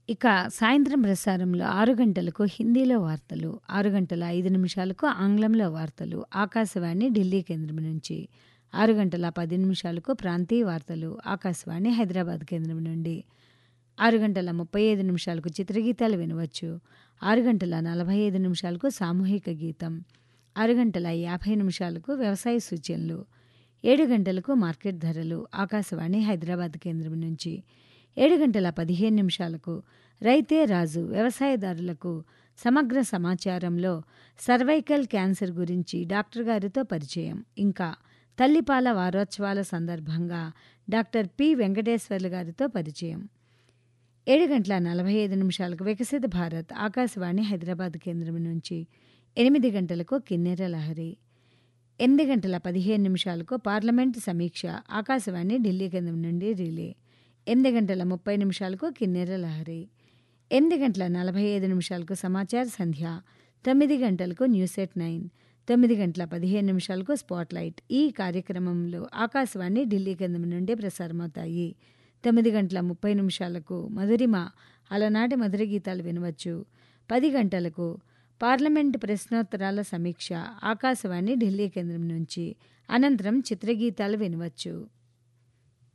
ఇక సాయంత్రం ప్రసారంలో 6 గంటలకు హిందీలో వార్తలు, 6 గంటల 5 నిమిషాలకు ఆంగ్లంలో వార్తలు ఆకాశవాణి ఢిల్లీ కేంద్రం నుంచి, 6 గంటల 10 నిమిషాలకు ప్రాంతీయ వార్తలు ఆకాశవాణి హైదరాబాద్ కేంద్రం నుండి, 6 గంటల 35 నిమిషాలకు చిత్రగీతాలు వినవచ్చు, 6 గంటల 45 నిమిషాలకు సామూహిక గీతం, 6 గంటల 50 నిమిషాలకు వ్యవసాయ సూచనలు, 7 గంటలకు మార్కెట్ ధరలు ఆకాశవాణి హైదరాబాద్ కేంద్రం నుంచి, 7 గంటల 15 నిమిషాలకు రైతే రాజు వ్యవసాయదారులకు సమగ్ర సమాచారంలో సర్వైకల్ క్యాన్సర్ గురించి డాక్టర్ గారితో పరిచయం, ఇంకా తల్లిపాల వారోత్సవాల సందర్భంగా డాక్టర్ పి వెంకటేశ్వర్లు గారితో పరిచయం. 7 గంటల 45 నిమిషాలకు వికసిత భారత్ ఆకాశవాణి హైదరాబాద్ కేంద్రం నుంచి, 8 గంటలకు కిన్నెర లహరి, 8 గంటల 15 నిమిషాలకు పార్లమెంటు సమీక్ష ఆకాశవాణి ఢిల్లీ కేంద్రం నుండి రిలే, 8 గంటల 30 నిమిషాలకు కిన్నెర లహరి, 8 గంటల 45 నిమిషాలకు సమాచార సంధ్య, 9 గంటలకు న్యూస్ ఎట్ నైన్, 9 గంటల 15 నిమిషాలకు స్పాట్లైట్ ఈ కార్యక్రమంలో ఆకాశవాణి ఢిల్లీ కేంద్రం నుండి ప్రసారమవుతాయి. 9 గంటల 30 నిమిషాలకు మధురిమ అలనాటి మధుర గీతాలు వినవచ్చు, 10 గంటలకు పార్లమెంటు ప్రశ్నోత్తరాల సమీక్ష ఆకాశవాణి ఢిల్లీ కేంద్రం నుంచి, అనంతరం చిత్రగీతాలు వినవచ్చు.